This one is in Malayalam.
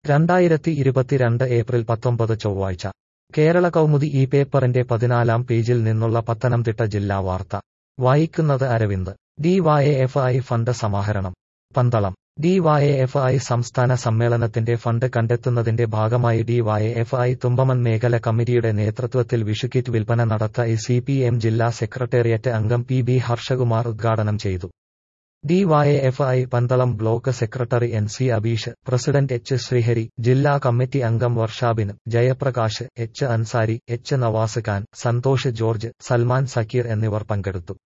രണ്ടായിരത്തി ഇരുപത്തിരണ്ട് ഏപ്രിൽ പത്തൊമ്പത് ചൊവ്വാഴ്ച കേരള കൗമുദി ഈ പേപ്പറിന്റെ പതിനാലാം പേജിൽ നിന്നുള്ള പത്തനംതിട്ട ജില്ലാ വാർത്ത വായിക്കുന്നത് അരവിന്ദ് ഡിവൈഎഫ്ഐ ഫണ്ട് സമാഹരണം പന്തളം ഡിവൈഎഫ്ഐ സംസ്ഥാന സമ്മേളനത്തിന്റെ ഫണ്ട് കണ്ടെത്തുന്നതിന്റെ ഭാഗമായി ഡിവൈഎഫ്ഐ തുമ്പമൺ മേഖല കമ്മിറ്റിയുടെ നേതൃത്വത്തിൽ വിഷുക്കിറ്റ് വിൽപ്പന നടത്ത സി പി എം ജില്ലാ സെക്രട്ടേറിയറ്റ് അംഗം പി ബി ഹർഷകുമാർ ഉദ്ഘാടനം ചെയ്തു DYFI Pandalam block secretary N C Abeesh president H Sreehari ജില്ലാ കമ്മിറ്റി അംഗം Varshabin Jayaprakash H Ansari H Navas Khan Santhosh George Salman Sakeer എന്നിവർ പങ്കെടുത്തു